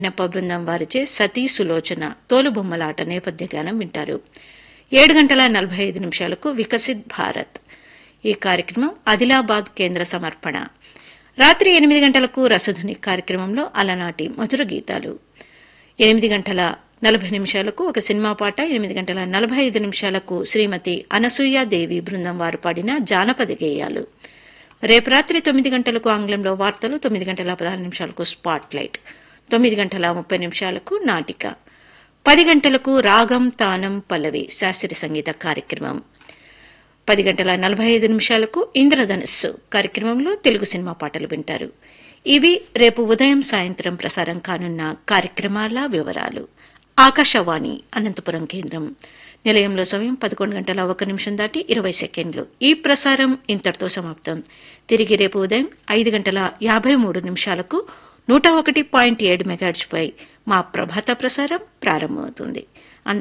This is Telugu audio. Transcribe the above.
నెప్ప బృందం వారిచే సతీ సులోచన తోలుబొమ్మలాట నేపథ్య గానం వింటారు ఏడు గంటల నలభై ఐదు నిమిషాలకు వికసిత్ భారత్ ఈ కార్యక్రమం ఆదిలాబాద్ కేంద్ర సమర్పణ రాత్రి ఎనిమిది గంటలకు రసధుని కార్యక్రమంలో అలనాటి మధుర గీతాలు ఎనిమిది గంటల నలభై నిమిషాలకు ఒక సినిమా పాట ఎనిమిది గంటల నలభై ఐదు నిమిషాలకు శ్రీమతి అనసూయాదేవి బృందం వారు పాడిన జానపద గేయాలు రేపు రాత్రి తొమ్మిది గంటలకు ఆంగ్లంలో వార్తలు తొమ్మిది గంటల పదహారు నిమిషాలకు స్పాట్ లైట్ తొమ్మిది గంటల ముప్పై నిమిషాలకు నాటిక పది గంటలకు రాగం తానం పల్లవి శాస్త్రీయ సంగీత కార్యక్రమం పది గంటల నలభై ఐదు నిమిషాలకు ఇంద్రధనుస్సు కార్యక్రమంలో తెలుగు సినిమా పాటలు వింటారు ఇవి రేపు ఉదయం సాయంత్రం ప్రసారం కానున్న కార్యక్రమాల వివరాలు ఆకాశవాణి అనంతపురం కేంద్రం నిలయంలో సమయం పదకొండు గంటల ఒక నిమిషం దాటి ఇరవై సెకండ్లు ఈ ప్రసారం ఇంతటితో సమాప్తం తిరిగి రేపు ఉదయం ఐదు గంటల యాభై మూడు నిమిషాలకు నూట ఒకటి పాయింట్ ఏడు మెగాడ్స్పై మా ప్రభాత ప్రసారం ప్రారంభమవుతుంది